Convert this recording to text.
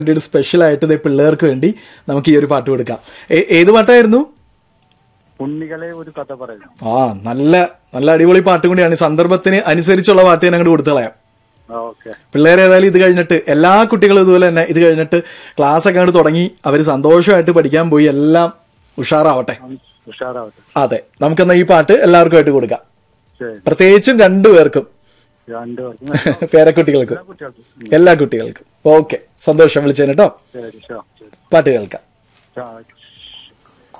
ഇതിന്റെ ഒരു സ്പെഷ്യൽ ആയിട്ട് ദേ പിള്ളേർക്ക് വേണ്ടി നമുക്ക് ഈ ഒരു പാട്ട് കൊടുക്കാം ഏ- ഏത് പാട്ടായിരുന്നു ഉണ്ണികളെ ഒരു കഥ പറയുന്നു ആ നല്ല നല്ല അടിപൊളി പാട്ട് കൂടിയാണ് ഈ സന്ദർഭത്തിന് അനുസരിച്ചുള്ള പാട്ട് ഞാൻ അങ്ങോട്ട് കൊടുത്തു കളയാം ഓക്കെ പിള്ളേർ ഏതായാലും ഇത് കഴിഞ്ഞിട്ട് എല്ലാ കുട്ടികളും ഇതുപോലെ തന്നെ ഇത് കഴിഞ്ഞിട്ട് ക്ലാസ് ഒക്കെ അങ്ങോട്ട് തുടങ്ങി അവർ സന്തോഷമായിട്ട് പഠിക്കാൻ പോയി എല്ലാം ഉഷാറാവട്ടെ ഉഷാറാവട്ടെ അതെ നമുക്കെന്നാ ഈ പാട്ട് എല്ലാവർക്കുമായിട്ട് കൊടുക്കാം ശരി പ്രത്യേകിച്ചും രണ്ടു പേർക്കും രണ്ടുപേർക്കും പേരക്കുട്ടികൾക്കും എല്ലാ കുട്ടികൾക്കും എല്ലാ കുട്ടികൾക്കും ഓക്കെ സന്തോഷം വിളിച്ചതിന് കേട്ടോ ശരി ഷോ ശരി പാട്ട് കേൾക്കാം ചാ-